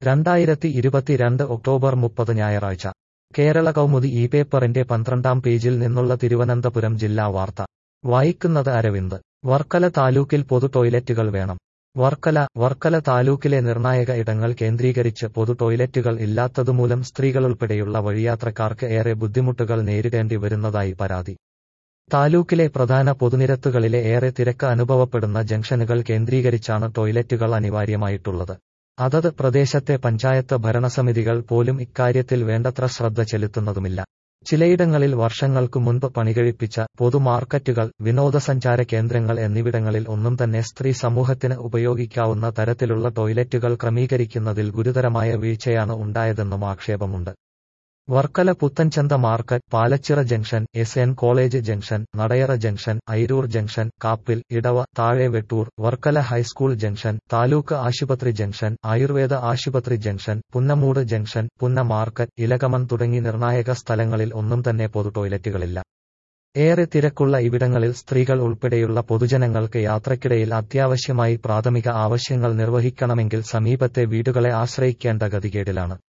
രണ്ടായിരത്തി ഇരുപത്തിരണ്ട് ഒക്ടോബർ മുപ്പത് ഞായറാഴ്ച കേരള കൗമുദി ഈ പേപ്പറിന്റെ പന്ത്രണ്ടാം പേജിൽ നിന്നുള്ള തിരുവനന്തപുരം ജില്ലാ വാർത്ത വായിക്കുന്നത് അരവിന്ദ് വർക്കല താലൂക്കിൽ പൊതു ടോയ്ലറ്റുകൾ വേണം വർക്കല വർക്കല താലൂക്കിലെ നിർണായക ഇടങ്ങൾ കേന്ദ്രീകരിച്ച് പൊതു ടോയ്ലറ്റുകൾ ഇല്ലാത്തതുമൂലം സ്ത്രീകളുൾപ്പെടെയുള്ള വഴിയാത്രക്കാർക്ക് ഏറെ ബുദ്ധിമുട്ടുകൾ നേരിടേണ്ടി വരുന്നതായി പരാതി താലൂക്കിലെ പ്രധാന പൊതുനിരത്തുകളിലെ ഏറെ തിരക്ക് അനുഭവപ്പെടുന്ന ജംഗ്ഷനുകൾ കേന്ദ്രീകരിച്ചാണ് ടോയ്ലറ്റുകൾ അനിവാര്യമായിട്ടുള്ളത് അതത് പ്രദേശത്തെ പഞ്ചായത്ത് ഭരണസമിതികൾ പോലും ഇക്കാര്യത്തിൽ വേണ്ടത്ര ശ്രദ്ധ ചെലുത്തുന്നതുമില്ല ചിലയിടങ്ങളിൽ വർഷങ്ങൾക്കു മുൻപ് പണികഴിപ്പിച്ച പൊതുമാർക്കറ്റുകൾ വിനോദസഞ്ചാര കേന്ദ്രങ്ങൾ എന്നിവിടങ്ങളിൽ ഒന്നും തന്നെ സ്ത്രീ സമൂഹത്തിന് ഉപയോഗിക്കാവുന്ന തരത്തിലുള്ള ടോയ്ലറ്റുകൾ ക്രമീകരിക്കുന്നതിൽ ഗുരുതരമായ വീഴ്ചയാണ് ഉണ്ടായതെന്നും ആക്ഷേപമുണ്ട് Varkala Puthenchantha market Palachira junction S N college junction Nadayara junction Airoor junction Kappil Edava താഴെ വെട്ടൂർ വർക്കല ഹൈസ്കൂൾ ജംഗ്ഷൻ താലൂക്ക് ആശുപത്രി ജംഗ്ഷൻ ആയുർവേദ ആശുപത്രി junction Punnamoodu junction Punna market Elakamon തുടങ്ങി നിർണായക സ്ഥലങ്ങളിൽ ഒന്നും തന്നെ പൊതു ടോയ്ലറ്റുകളില്ല ഏറെ തിരക്കുള്ള ഇവിടങ്ങളിൽ സ്ത്രീകൾ ഉൾപ്പെടെയുള്ള പൊതുജനങ്ങൾക്ക് യാത്രക്കിടയിൽ അത്യാവശ്യമായി പ്രാഥമിക ആവശ്യങ്ങൾ നിർവഹിക്കണമെങ്കിൽ സമീപത്തെ വീടുകളെ ആശ്രയിക്കേണ്ട ഗതികേടിലാണ്